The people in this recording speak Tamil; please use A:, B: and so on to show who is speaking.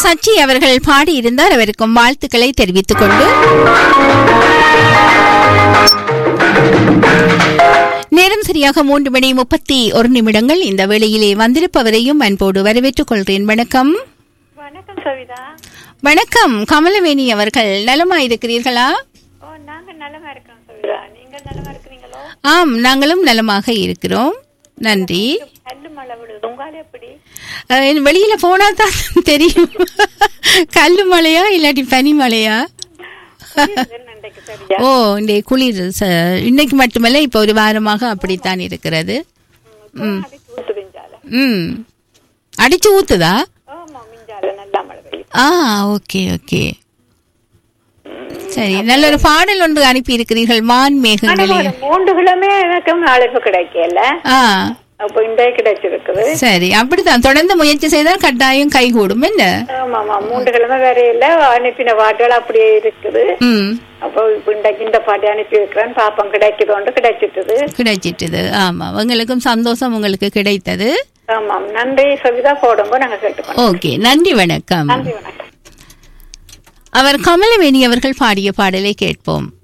A: சச்சி அவர்கள் பாடியிருந்தார் அவருக்கும் வாழ்த்துக்களை தெரிவித்துக் கொண்டு நேரம் சரியாக மூன்று மணி முப்பத்தி ஒரு நிமிடங்கள் இந்த வேளையிலே வந்திருப்பவரையும் அன்போடு வரவேற்றுக் கொள்கிறேன் வணக்கம்
B: வணக்கம் சவிதா
A: வணக்கம் கமலவேணி அவர்கள் நலமா இருக்கிறீர்களா
B: ஓ நாங்க நலமா இருக்கோம் சவிதா நீங்க நலமா இருக்கிறீங்களோ
A: ஆம் நாங்களும் நலமாக இருக்கிறோம் நன்றி
B: கல்லு மழை விழுது உங்களால எப்படி
A: அஹ், வெளியில போனா தான் தெரியும் கல்லு மழையா இல்லாட்டி பனி மழையா
B: நண்டைக்கு சரியா
A: ஓ இந்த குளிர் ச- இன்னைக்கு மட்டுமல்ல இப்ப ஒரு வாரமாக அப்படித்தான் இருக்கிறது
B: அது தூத்து மிஞ்சால
A: ம் அடிச்சு ஊத்துதா
B: ஆமா மிஞ்சால நல்லா மழை பெய்யுது
A: ஆ ஓகே ஓகே சரி நல்ல ஒரு பாடல் ஒன்று அனுப்பி இருக்கிறீர்கள் வான்
B: ஆனா
A: மேகங்களே
B: ஒரு மூன்று கிழமை எனக்கும் அழைப்பு கிடைக்கல
A: ஆ
B: அப்போ இன்றைய கிடைச்சிருக்குது
A: சரி அப்படித்தான் தொடர்ந்து முயற்சி செய்தால் கட்டாயம் கைகூடும் என்ன
B: ஆமா ஆமா மூன்று கிழமை வேற இல்ல அனுப்பின பாட்டுகள் அப்படியே இருக்குது
A: ம்
B: அப்போ இப்ப இன்றைக்கு இந்த பாட்டு அனுப்பி இருக்கிறேன் பாப்பம் கிடைக்குதோண்டு கிடைச்சிட்டுது
A: கிடைச்சிட்டது ஆமா உங்களுக்கும் சந்தோஷம் உங்களுக்கு கிடைத்தது
B: ஆமாம் நன்றி சவிதா போடுங்க நாங்க கேட்டுக்கோம்
A: ஓகே நன்றி வணக்கம்
B: நன்றி வணக்கம்
A: அவர் கமலவேணி அவர்கள் பாடிய பாடலை கேட்போம்